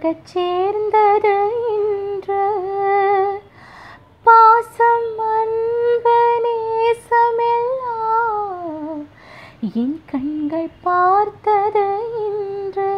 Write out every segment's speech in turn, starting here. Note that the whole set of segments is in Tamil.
பாடச் சேர்ந்தது இன்று பாசம் அன்பு நேசமெல்லாம் என் கண்கள் பார்த்தது இன்று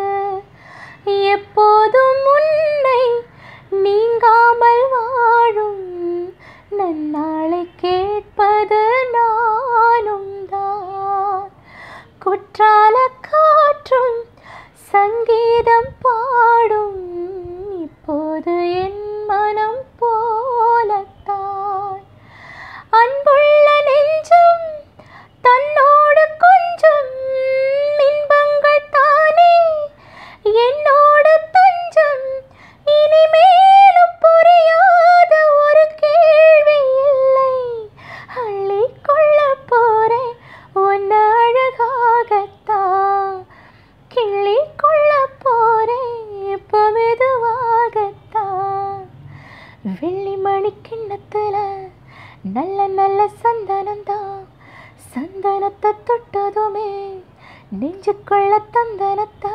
எப்போதும் உன்னை நீங்காமல் வாழும் நன்னாளை கேட்பது நானும் தான் குற்றால காற்றும் சங்கீதம் பாடும் இப்போது என் மனம் போலத்தான் அன்புள்ள நெஞ்சம் தன்னோடு கொஞ்சம் இன்பங்கள் தானே என்னோடு தஞ்சம் இனிமேலும் புரியாத ஒரு கேள்வி இல்லை அள்ளி கொள்ள போறேன் உன்னை அழகாகத்தான் கிள்ளி கொள்ள போறேன் இப்போ மெதுவாகத்தான் வெள்ளி மணி கிண்ணத்துல நல்ல நல்ல சந்தனம்தான் சந்தனத்தை தொட்டதுமே நெஞ்சுக்குள்ள தந்தனத்தா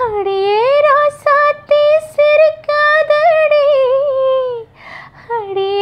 அடியே ராசாத்தி சிரிக்காதடி அடியே